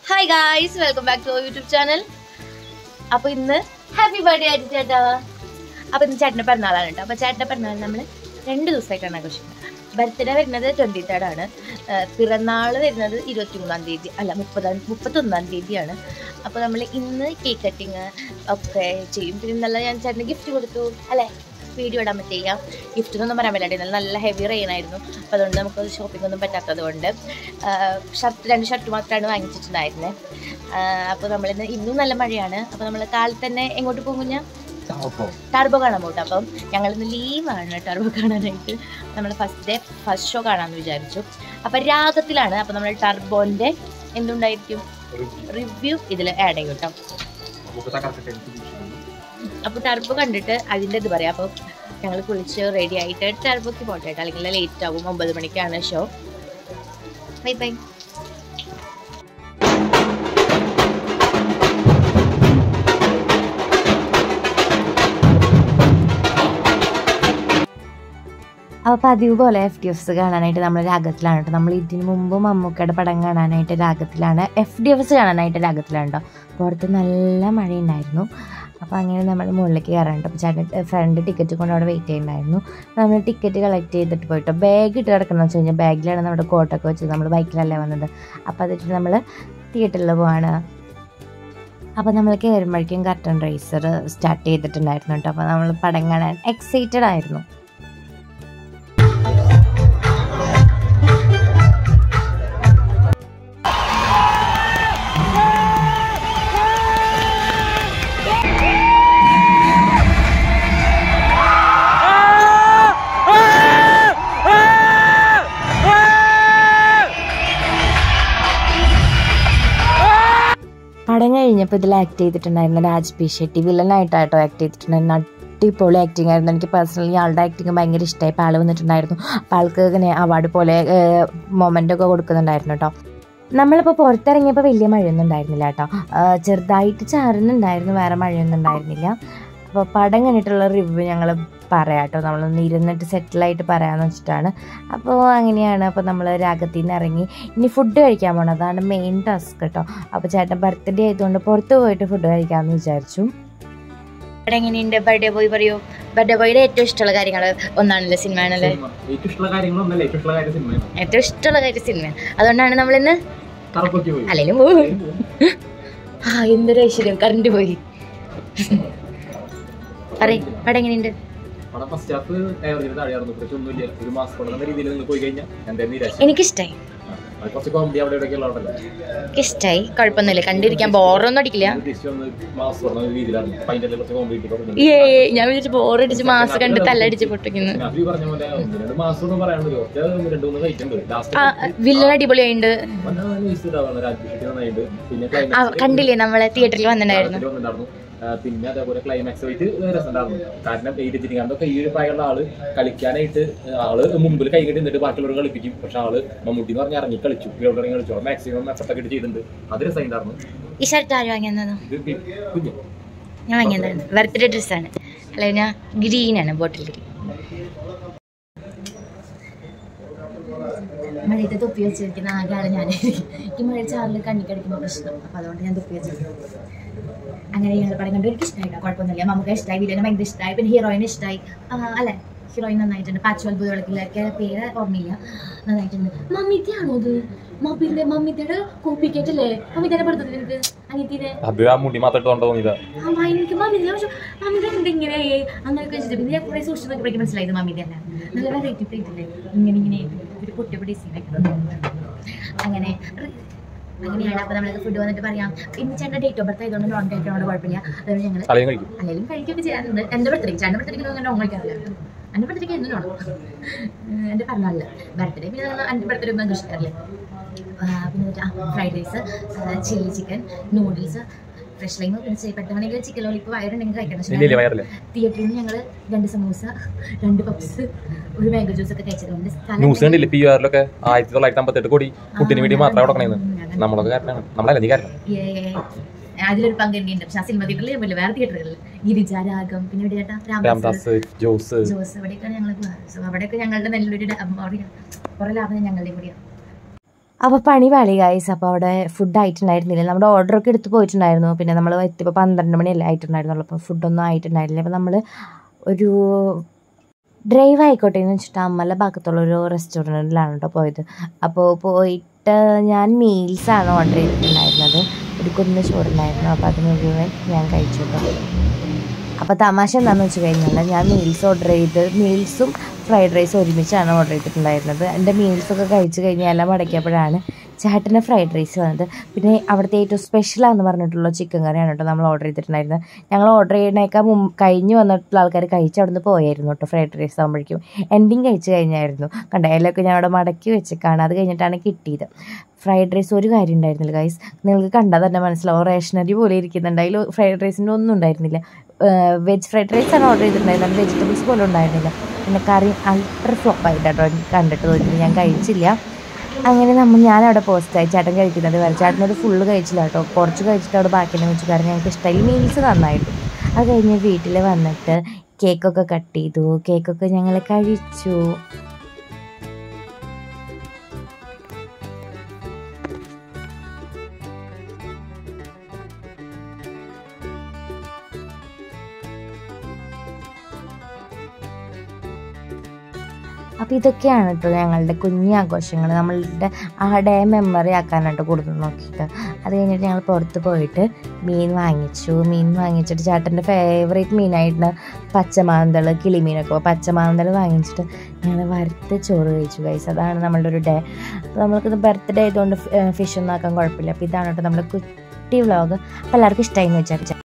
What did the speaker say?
hi guys welcome back to YouTube channel അപ്പോൾ ഇന്ന് happy birthday ആയിട്ട് ചേട്ടാ അപ്പോൾ ഇന്ന് ചേട്ടൻ്റെ പിറന്നാളാണ് കേട്ടോ അപ്പോൾ ചേട്ടൻ്റെ പിറന്നാൾ നമ്മൾ രണ്ട് ദിവസമായിട്ടാണ് ആഘോഷിക്കുന്നത് ബർത്ത്ഡേ വരുന്നത് ട്വൻറ്റി തേർഡ് ആണ് പിറന്നാൾ വരുന്നത് ഇരുപത്തി മൂന്നാം തീയതി അല്ല മുപ്പതാം മുപ്പത്തൊന്നാം തീയതിയാണ് അപ്പോൾ നമ്മൾ ഇന്ന് കേക്ക് കട്ടിങ് ഒക്കെ ചെയ്യും പിന്നെ ഇന്നലെ ഞാൻ ചേട്ടന് ഗിഫ്റ്റ് കൊടുത്തു അല്ലേ വീഡിയോ ഇടാൻ പറ്റില്ല ഗിഫ്റ്റ് എന്നൊന്നും പറയാൻ പറ്റില്ല ഇന്നലെ നല്ല ഹെവി റെയിൻ ആയിരുന്നു അപ്പോൾ അതുകൊണ്ട് നമുക്ക് ഷോപ്പിംഗ് ഒന്നും പറ്റാത്തത് കൊണ്ട് ഷർട്ട് രണ്ട് ഷർട്ട് മാത്രമാണ് വാങ്ങിച്ചിട്ടുണ്ടായിരുന്നത് അപ്പോൾ നമ്മളിന്ന് ഇന്നും നല്ല മഴയാണ് അപ്പോൾ നമ്മൾ കാലത്ത് തന്നെ എങ്ങോട്ട് പോകും ഞാൻ ടർബോ കാണാൻ പോട്ടെ അപ്പം ഞങ്ങളിന്ന് ലീവാണ് ടർബോ കാണാനായിട്ട് നമ്മൾ ഫസ്റ്റ് ഡേ ഫസ്റ്റ് ഷോ കാണാമെന്ന് വിചാരിച്ചു അപ്പം രാഗത്തിലാണ് അപ്പം നമ്മൾ ടർബോൻ്റെ എന്തുണ്ടായിരിക്കും റിവ്യൂ ഇതിൽ ആഡ് ചെയ്യും കേട്ടോ അപ്പോൾ ടർബോ കണ്ടിട്ട് അതിൻ്റെ ഇത് പറയാം അപ്പോൾ ഞങ്ങൾ കുളിച്ച് റെഡി ആയിട്ട് ടർബോക്ക് പോട്ടെ കേട്ടോ അല്ലെങ്കിൽ ലേറ്റ് ആകും ഒമ്പത് മണിക്കാണ് ഷോ ബൈ ബൈ അപ്പോൾ പതിവ് പോലെ എഫ് ഡി എഫ്സ് കാണാനായിട്ട് നമ്മൾ രാഗത്തിലാണ് കേട്ടോ നമ്മൾ ഇതിന് മുമ്പ് മമ്മൂക്കയുടെ പടം കാണാനായിട്ട് രാഗത്തിലാണ് എഫ് ഡി എഫ്സ് കാണാനായിട്ട് രാഗത്തിലാണ് കേട്ടോ പുറത്ത് നല്ല മഴയുണ്ടായിരുന്നു അപ്പോൾ അങ്ങനെ നമ്മൾ മുകളിലേക്ക് കയറാനുണ്ട് അപ്പോൾ ചേട്ടൻ ഫ്രണ്ട് ടിക്കറ്റ് കൊണ്ട് അവിടെ വെയിറ്റ് ചെയ്യുന്നുണ്ടായിരുന്നു നമ്മൾ ടിക്കറ്റ് കളക്ട് ചെയ്തിട്ട് പോയിട്ട് ബാഗ് ഇട്ട് കിടക്കുന്നത് വെച്ച് കഴിഞ്ഞാൽ ബാഗിലാണ് നമ്മുടെ കോട്ടൊക്കെ വെച്ചത് നമ്മൾ ബൈക്കിലല്ലേ വന്നത് അപ്പോൾ അതിട്ട് നമ്മൾ തിയേറ്ററിൽ പോവാണ് അപ്പോൾ നമ്മൾ കയറുമ്പോഴേക്കും കർട്ടൺ റൈസർ സ്റ്റാർട്ട് ചെയ്തിട്ടുണ്ടായിരുന്നു കേട്ടോ അപ്പോൾ നമ്മൾ പടം കാണാൻ എക്സൈറ്റഡ് ആയിരുന്നു പടം കഴിഞ്ഞപ്പോൾ ഇതിൽ ആക്ട് ചെയ്തിട്ടുണ്ടായിരുന്ന രാജ് പി ഷെട്ടി വില്ലനായിട്ടാട്ടോ ആക്ട് ചെയ്തിട്ടുണ്ടായിരുന്ന അടിപൊളി ആക്ടിങ് ആയിരുന്നു എനിക്ക് പേഴ്സണലി ആളുടെ ആക്ടിങ് ഭയങ്കര ഇഷ്ടമായി അപ്പോൾ ആൾ വന്നിട്ടുണ്ടായിരുന്നു അപ്പോൾ ആൾക്ക് ഇങ്ങനെ അവാർഡ് പോലെ മൊമെൻ്റ് ഒക്കെ കൊടുക്കുന്നുണ്ടായിരുന്നു കേട്ടോ നമ്മളിപ്പോൾ പുറത്തിറങ്ങിയപ്പോൾ വലിയ മഴയൊന്നും ഉണ്ടായിരുന്നില്ല കേട്ടോ ചെറുതായിട്ട് ചാറുന്നുണ്ടായിരുന്നു വേറെ മഴയൊന്നും ഉണ്ടായിരുന്നില്ല അപ്പോൾ പടം കണ്ടിട്ടുള്ള റിവ്യൂ ഞങ്ങൾ പറയാം കേട്ടോ നമ്മളൊന്ന് ഇരുന്നിട്ട് സെറ്റിലായിട്ട് പറയാമെന്ന് വെച്ചിട്ടാണ് അപ്പോൾ അങ്ങനെയാണ് അപ്പോൾ നമ്മൾ രാഗത്തിൽ നിന്ന് ഇറങ്ങി ഇനി ഫുഡ് കഴിക്കാൻ പോകണം അതാണ് മെയിൻ ടാസ്ക് കേട്ടോ അപ്പോൾ ചേട്ടൻ ബർത്ത്ഡേ ആയതുകൊണ്ട് പുറത്ത് പോയിട്ട് ഫുഡ് കഴിക്കാമെന്ന് വിചാരിച്ചു ഇവിടെ എങ്ങനെയുണ്ട് ബർത്ത്ഡേ ബോയ് പറയൂ ബർത്ത്ഡേ ബോയുടെ ഏറ്റവും ഇഷ്ടമുള്ള കാര്യങ്ങൾ ഒന്നാണല്ലോ സിനിമ ആണല്ലേ ഏറ്റവും ഇഷ്ടമുള്ള കാര്യങ്ങളൊന്നല്ല ഏറ്റവും ഇഷ്ടമുള്ള കാര്യം സിനിമയാണ് ഏറ്റവും ഇഷ്ടമുള്ള കാര്യം സിനിമ അതുകൊണ്ടാണ് നമ്മളിന്ന് കറപ്പൊക്കെ പോയി അല്ലെങ്കിലും പോകും ആ എന്തൊരു ഐശ്വര്യം കറണ്ട് പോയി പറയും അവിടെ എങ്ങനെയുണ്ട് പടം ഫസ്റ്റ് ഹാഫ് ഏവറിന് താഴെയായിരുന്നു പക്ഷെ ഒന്നുമില്ല ഒരു മാസം കൊണ്ടുവന്ന രീതിയിൽ നിന്ന് പോയി കഴിഞ്ഞാൽ എന്റെ നിരാശ എനിക്കിഷ്ടായി ആ, അത് കുറച്ച് കോമഡി അവിടെ ഇവിടെയൊക്കെ ഉള്ളതല്ലേ എനിക്കിഷ്ടായി കുഴപ്പമൊന്നുമില്ല കണ്ടിരിക്കാൻ ബോറൊന്നും അടിക്കില്ല ഉദ്ദേശിച്ച് ഒന്ന് മാസം തുടങ്ങുന്ന രീതിയിലാണ് അപ്പൊ അതിന്റെ ഇടയിൽ കുറച്ച് കോമഡി കിട്ടി ഏ ഞാൻ വിചാരിച്ചു ബോറടിച്ച് മാസം കണ്ട് തല്ലടിച്ച് പൊട്ടിക്കുന്നു അത് ഈ പറഞ്ഞ പോലെ ഒന്ന് രണ്ട് മാസം ഒന്നും പറയാനുള്ളൂ ഒറ്റ രണ്ട് മൂന്ന് ഫൈറ്റ് ഉണ്ട് ആ വില്ലൻ അടിപൊളിയായിട്ടുണ്ട് ലാസ്റ്റ് രാജ്യത്തെ നന്നായിട്ട് പിന്നെ ആ, ക്ലൈമാക്സ് കണ്ടില്ലേ നമ്മളെ തിയേറ്ററിൽ വന്നിട്ടുണ്ടായിരുന്നു വന്നിട്ടുണ്ടായിരുന്നു ആ, പിന്നെ അതേപോലെ ക്ലൈമാക്സ് ആയിട്ട് രസമുണ്ടായിരുന്നു കാരണം ഈ രജനികാന്തൊക്കെ ഈ ഒരു പ്രായമുള്ള ആള് കളിക്കാനായിട്ട് ആള് മുമ്പിൽ കൈ കെട്ടി നിന്നിട്ട് ബാക്കിയുള്ളവർ കളിപ്പിക്കും പക്ഷെ ആള് മമ്മൂട്ടി എന്ന് പറഞ്ഞ് ഇറങ്ങി കളിച്ചു ഗ്രൗണ്ട് ഇറങ്ങി കളിച്ചു മാക്സിമം എഫർട്ട് ഒക്കെ ഇട്ട് ചെയ്തിട്ടുണ്ട് അത് രസമുണ്ടായിരുന്നു ഈ ഷർട്ട് ആരും വാങ്ങിയത് ഇത് പി- കുഞ്ഞ് ഞാൻ വാങ്ങിയതാണ് ബർത്ത്ഡേ ഡ്രസ്സാണ് അല്ലെ ഞാൻ ഗ്രീനാണ് ബോട്ടിൽ മഴയത്ത് തൊപ്പി വെച്ചിരിക്കുന്ന ആകെ ആള് ഞാൻ എനിക്ക് മഴ ചാറിൽ കണ്ണിക്കടിക്കുമ്പോൾ പ്രശ്നം അപ്പോൾ അതുകൊണ്ട് ഞാൻ തൊപ്പി വെച്ചത് അങ്ങനെ ഞങ്ങൾ പടം കണ്ടു എനിക്ക് ഇഷ്ടമായിട്ടോ കുഴപ്പമൊന്നുമില്ല നമുക്ക് ഇഷ്ടമായി വില്ലനെ ഭയങ്കര ഇഷ്ടമായി പിന്നെ ഹീറോയിന് ഇഷ്ടമായി അല്ലേ ഹീറോയിൻ നന്നായിട്ടുണ്ട് പാച്ച് അത്ഭുത വിളക്കിലൊക്കെ പേര് ഓർമ്മയില്ല നന്നായിട്ടുണ്ട് മമ്മിത്തയാണോ അത് മമ്മിന്റെ മമ്മിത്തയുടെ കോപ്പിക്കേറ്റല്ലേ മമ്മിത്തേനെ പഠിത്തത്തിൽ എനിക്ക് അനിയത്തിനെ അത് ആ മുടി മാത്രം ഇട്ടുകൊണ്ട് തോന്നിയതാ അമ്മ എനിക്ക് മമ്മിനെ പക്ഷെ മമ്മിന്റെ ഉണ്ട് ഇങ്ങനെ അങ്ങനെ വെച്ചിട്ട് പിന്നെ ഞാൻ കുറെ സൂക്ഷിച്ച് നോക്കിയപ്പോഴേക്കും മനസ്സിലായത് മമ്മിന്റെ അല്ല നല്ല വെറൈറ്റി പ്ലേറ്റ് അല്ലേ ഇങ്ങനെ ഇങ്ങനെ ഒരു പൊട്ടി പൊടി സീനൊക്കെ അങ്ങനെ അങ്ങനെയാണ് അപ്പൊ നമ്മളത് ഫുഡ് വന്നിട്ട് പറയാം ഇന്ന് ചേട്ടൻ ഡേറ്റ് ഓഫ് ബർത്ത് ആയതുകൊണ്ട് നോൺ കഴിക്കണോട് കുഴപ്പമില്ല അതുകൊണ്ട് ഞങ്ങൾ കളിയും കഴിക്കും അല്ലെങ്കിൽ കഴിക്കുകയൊക്കെ ചെയ്യാറുണ്ട് എൻ്റെ ബർത്ത്ഡേക്ക് ചേട്ടൻ്റെ ബർത്ത്ഡേക്ക് അങ്ങനെ നോൺ കഴിക്കാറില്ല എൻ്റെ ബർത്ത്ഡേക്ക് എന്നും നോണം എൻ്റെ പറഞ്ഞാലില്ല ബർത്ത്ഡേ പിന്നെ ഞങ്ങൾ എൻ്റെ ബർത്ത്ഡേ ഒന്നും ഇഷ്ടമല്ലേ പിന്നെ fried rice chilli chicken noodles fresh lime പിന്നെ ചെയ്യപ്പെട്ടവണെങ്കിൽ ചിക്കൻ ലോലിപ്പ് വയറുണ്ടെങ്കിൽ കഴിക്കണം ഇല്ല ഇല്ല വയറില്ല തിയേറ്ററിൽ നിന്ന് ഞങ്ങൾ രണ്ട് സമൂസ രണ്ട് പപ്സ് ഒരു മാംഗോ ജ്യൂസ് ഒക്കെ കഴിച്ചിട്ടുണ്ട് സ്ഥലം ന്യൂസ് കണ്ടില്ലേ പി ആറിലൊക്കെ ആയിരത്തി തൊള്ളായിരത്തി അമ്പത്തെട്ട് കോടി കുട്ടിന് വേണ്ടി മാത്രം കൊടുക്കണേന്ന് നമ്മളൊക്കെ കാരണമാണ് നമ്മളല്ല നീ കാരണം ഏ, അതിലൊരു പങ്ക് ഉണ്ട് പക്ഷെ ആ സിനിമ തിയേറ്ററിൽ ഞാൻ പോയില്ല വേറെ തിയേറ്ററുകളിൽ ഗിരിജാരാഗം പിന്നെ ഇവിടെ ചേട്ടാ രാമദാസ് രാംദാസ് ജോസ് ജോസ് അവിടെയൊക്കെയാണ് ഞങ്ങൾ സോ അവിടെയൊക്കെ ഞങ്ങളുടെ നല്ലൊരു ഡ- എന്താ പറയാ, കുറെ ലാഭം ഞങ്ങളുടെ കൂടിയാണ് അപ്പോൾ പണി പാളി ഗൈസ് അപ്പോൾ അവിടെ ഫുഡ് ആയിട്ടുണ്ടായിരുന്നില്ല നമ്മുടെ ഓർഡറൊക്കെ എടുത്ത് പോയിട്ടുണ്ടായിരുന്നു പിന്നെ നമ്മൾ എത്തിയപ്പോൾ പന്ത്രണ്ട് മണിയല്ലേ ആയിട്ടുണ്ടായിരുന്നുള്ളൂ അപ്പോൾ ഫുഡൊന്നും ആയിട്ടുണ്ടായിരുന്നില്ല അപ്പോൾ നമ്മൾ ഒരു ഡ്രൈവ് ആയിക്കോട്ടെ എന്ന് വെച്ചിട്ട് അമ്മല ഭാഗത്തുള്ള ഒരു റെസ്റ്റോറൻറ്റിലാണ് കേട്ടോ പോയത് അപ്പോൾ പോയിട്ട് ഞാൻ മീൽസാണ് ഓർഡർ ചെയ്തിട്ടുണ്ടായിരുന്നത് ഒരു കുന്ന് ചോറുണ്ടായിരുന്നു അപ്പോൾ അത് മുഴുവൻ ഞാൻ കഴിച്ചു കേട്ടോ അപ്പോൾ തമാശ എന്താണെന്ന് വെച്ച് കഴിഞ്ഞാൽ ഞാൻ മീൽസ് ഓർഡർ ചെയ്ത് മീൽസും ഫ്രൈഡ് റൈസും ഒരുമിച്ചാണ് ഓർഡർ ചെയ്തിട്ടുണ്ടായിരുന്നത് എൻ്റെ മീൽസൊക്കെ കഴിച്ച് കഴിഞ്ഞ് എല്ലാം മടക്കിയപ്പോഴാണ് ചേട്ടന് ഫ്രൈഡ് റൈസ് വന്നത് പിന്നെ അവിടുത്തെ ഏറ്റവും സ്പെഷ്യലാന്ന് പറഞ്ഞിട്ടുള്ള ചിക്കൻ കറിയാണ് കേട്ടോ നമ്മൾ ഓർഡർ ചെയ്തിട്ടുണ്ടായിരുന്നത് ഞങ്ങൾ ഓർഡർ ചെയ്യുന്നതിനേക്കാൾ മുമ്പ് കഴിഞ്ഞ് വന്നിട്ടുള്ള ആൾക്കാർ കഴിച്ച് അവിടെ നിന്ന് പോയായിരുന്നു കേട്ടോ ഫ്രൈഡ് റൈസ് ആകുമ്പോഴേക്കും എൻഡിങ് കഴിച്ച് കഴിഞ്ഞായിരുന്നു കണ്ട ഇലയൊക്കെ ഞാൻ അവിടെ മടക്കി വെച്ചേക്കാണ് അത് കഴിഞ്ഞിട്ടാണ് കിട്ടിയത് ഫ്രൈഡ് റൈസ് ഒരു കാര്യം ഉണ്ടായിരുന്നില്ല ഗൈസ് നിങ്ങൾക്ക് കണ്ടാൽ തന്നെ മനസ്സിലാവും റേഷനറി പോലെ ഇരിക്കുന്നുണ്ട് അതിൽ ഫ്രൈഡ് റൈസിൻ്റെ ഒന്നും ഉണ്ടായിരുന്നില്ല വെജ് ഫ്രൈഡ് റൈസ് ആണ് ഓർഡർ ചെയ്തിട്ടുണ്ടായിരുന്നത് വെജിറ്റബിൾസ് പോലും ഉണ്ടായിരുന്നില്ല പിന്നെ കറി അൾട്ര ഫ്ലോപ്പ് ആയിട്ട് കേട്ടോ എനിക്ക് കണ്ടിട്ട് തോന്നി ഞാൻ കഴിച്ചില്ല അങ്ങനെ നമ്മൾ ഞാനവിടെ പോസ്റ്റായി ചേട്ടൻ കഴിക്കുന്നത് വരെ ചേട്ടനൊരു ഫുള്ള് കഴിച്ചില്ല കേട്ടോ കുറച്ച് കഴിച്ചിട്ട് അവിടെ ബാക്കിയെല്ലാം വെച്ചു കാരണം ഞങ്ങൾക്ക് ഇഷ്ടമായി മീൽസ് നന്നായിട്ട് അത് കഴിഞ്ഞ് വീട്ടിൽ വന്നിട്ട് കേക്കൊക്കെ കട്ട് ചെയ്തു കേക്കൊക്കെ ഞങ്ങൾ കഴിച്ചു അപ്പോൾ ഇതൊക്കെയാണ് കേട്ടോ ഞങ്ങളുടെ കുഞ്ഞു ആഘോഷങ്ങൾ നമ്മളുടെ ആ ഡേ മെമ്മറി ആക്കാനായിട്ട് കൊടുത്തു നോക്കിയിട്ട് അത് കഴിഞ്ഞിട്ട് ഞങ്ങൾ പുറത്ത് പോയിട്ട് മീൻ വാങ്ങിച്ചു മീൻ വാങ്ങിച്ചിട്ട് ചേട്ടൻ്റെ ഫേവറേറ്റ് മീനായിട്ട് പച്ചമാന്തൾ കിളിമീനൊക്കെ അപ്പോൾ പച്ചമാന്തൾ വാങ്ങിച്ചിട്ട് ഞങ്ങൾ വറുത്ത് ചോറ് കഴിച്ചു കഴിച്ചു അതാണ് നമ്മളുടെ ഒരു ഡേ അപ്പോൾ നമ്മൾക്കിത് ബർത്ത്ഡേ ആയതുകൊണ്ട് ഫിഷ് ഒന്നും ആക്കാൻ കുഴപ്പമില്ല അപ്പോൾ ഇതാണ് കേട്ടോ നമ്മുടെ കുട്ടി വ്ളോഗ് അപ്പോൾ എല്ലാവർക്കും ഇഷ്ടമായി എന്ന് വിചാരിച്ചു